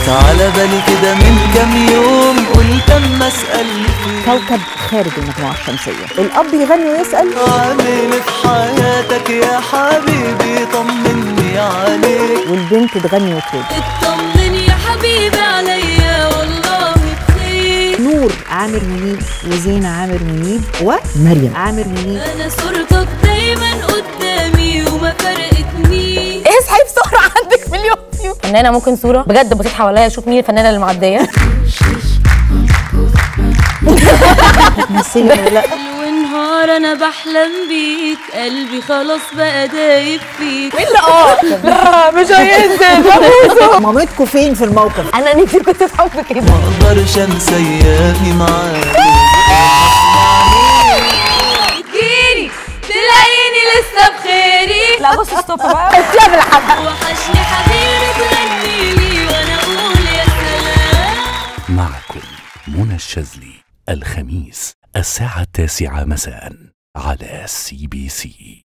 على بالي كده من كام يوم قلت اما اسال فيك كوكب خارج المجموعة الشمسية الأب يغني ويسأل عامل إيه في حياتك يا حبيبي طمني عليك والبنت تغني وترد اطمن يا حبيبي عليا والله بخير نور عامر منيب وزينة عامر منيب ومريم عامر منيب انا صورتك دايما قدامي وما فرقتنيش اصحي بسرعه عندك مليون فيو فنانه ممكن صوره بجد بصيت حواليا اشوف مين الفنانه اللي معديه تمثلي ولا لا ونهار انا بحلم بيك قلبي خلاص بقى دايب فيك لا مش هينزل مامتكم فين في الموقف انا نفسي كنت في حب كده ما اقدرش انسى ايامي معاك تجيني تلاقيني لسه بخيري لا بص ستوب بقى اطلع بالحلقه وحشني حبيبي تغني لي وانا اقول يا سلام معكم منى الشاذلي الخميس الساعة التاسعة مساء على سي بي سي